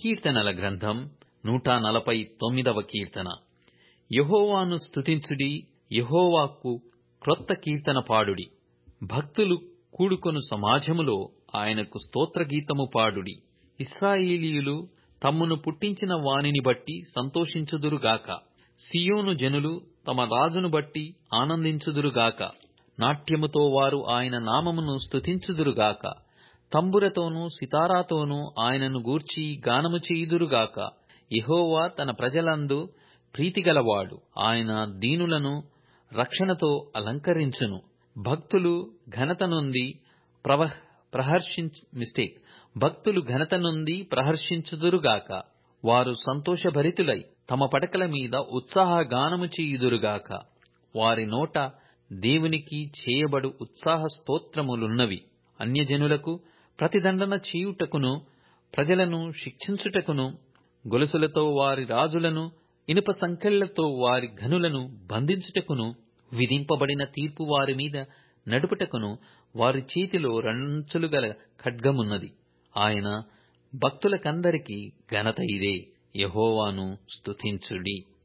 కీర్తనల గ్రంథం నూట నలభై తొమ్మిదవ కీర్తన యెహోవాను స్తుతించుడి యెహోవాకు క్రొత్త కీర్తన పాడుడి భక్తులు కూడుకొను సమాజములో ఆయనకు స్తోత్రగీతము పాడుడి ఇశ్రాయేలీయులు తమ్మును పుట్టించిన వానిని బట్టి సంతోషించుదురుగాక సియోను జనులు తమ రాజును బట్టి ఆనందించుదురుగాక నాట్యముతో వారు ఆయన నామమును స్తుతించుదురుగాక తంబురతోనూ సితారాతోనూ ఆయనను గూర్చి గానము చేయుదురుగాక యెహోవా తన ప్రజలందు ప్రీతిగలవాడు ఆయన దీనులను రక్షణతో అలంకరించును భక్తులు ఘనత నొంది ప్రవ ప్రహర్షించు మిస్టేక్ భక్తులు ఘనత నొంది ప్రహర్షించుదురుగాక వారు సంతోషభరితులై తమ పడకల మీద ఉత్సాహగానము చేయుదురుగాక వారి నోట దేవునికి చేయబడు ఉత్సాహ స్తోత్రములున్నవి అన్యజనులకు ప్రతిదండన చేయుటకును ప్రజలను శిక్షించుటకును గొలుసులతో వారి రాజులను ఇనుప సంకెళ్లతో వారి ఘనులను బంధించుటకును విధింపబడిన తీర్పు వారి మీద నడుపుటకును వారి చేతిలో రెండంచులు గల ఖడ్గమున్నది ఆయన భక్తులకందరికీ ఘనత ఇదే యెహోవాను స్తుతించుడి